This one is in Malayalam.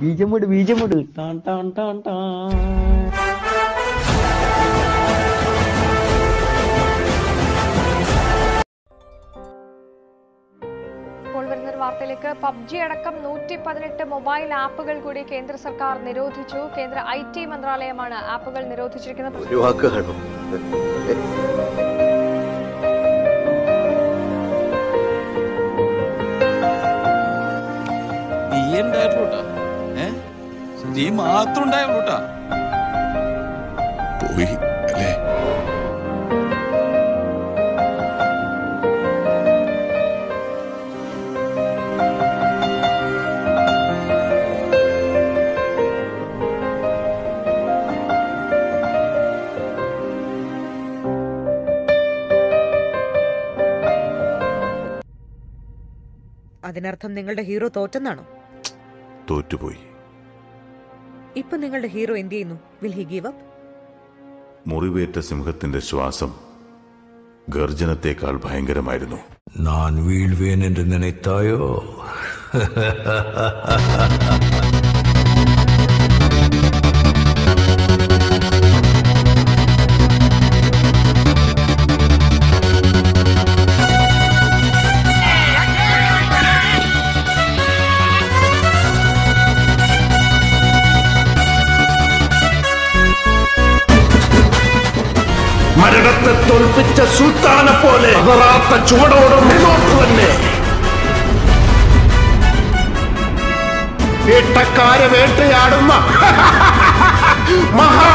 ബീജമിട് ബീജമിട് ടാൻ ടാൻ ടാൻ ടാൻ ഇപ്പോൾ വരുന്നൊരു വാർത്തയിലേക്ക് പബ്ജി അടക്കം നൂറ്റി പതിനെട്ട് മൊബൈൽ ആപ്പുകൾ കൂടി കേന്ദ്ര സർക്കാർ നിരോധിച്ചു കേന്ദ്ര ഐ ടി മന്ത്രാലയമാണ് ആപ്പുകൾ നിരോധിച്ചിരിക്കുന്നത് ഒഴിവാക്കുകയാണോ നീ ഉണ്ടായിട്ടുള്ളൂട്ടാ ഏ നീ മാത്രം ഉണ്ടായുള്ളൂട്ടാ പോയി അല്ലേ അതിനർത്ഥം നിങ്ങളുടെ ഹീറോ തോറ്റെന്നാണോ തോറ്റുപോയി ഇപ്പൊ നിങ്ങളുടെ ഹീറോ എന്ത് ചെയ്യുന്നു വിൽ ഹി ഗീവ് അപ്പ് മുറിവേറ്റ സിംഹത്തിന്റെ ശ്വാസം ഗർജനത്തേക്കാൾ ഭയങ്കരമായിരുന്നു நான் வீழ்வேன் என்று நினைத்தாயோ മരണത്തെ തോൽപ്പിച്ച സുൽത്താനെ പോലെ പതറാത്ത ചുവടോടെ മുന്നോട്ട് തന്നെ വേട്ടക്കാരെ വേട്ടയാടുന്ന മഹാ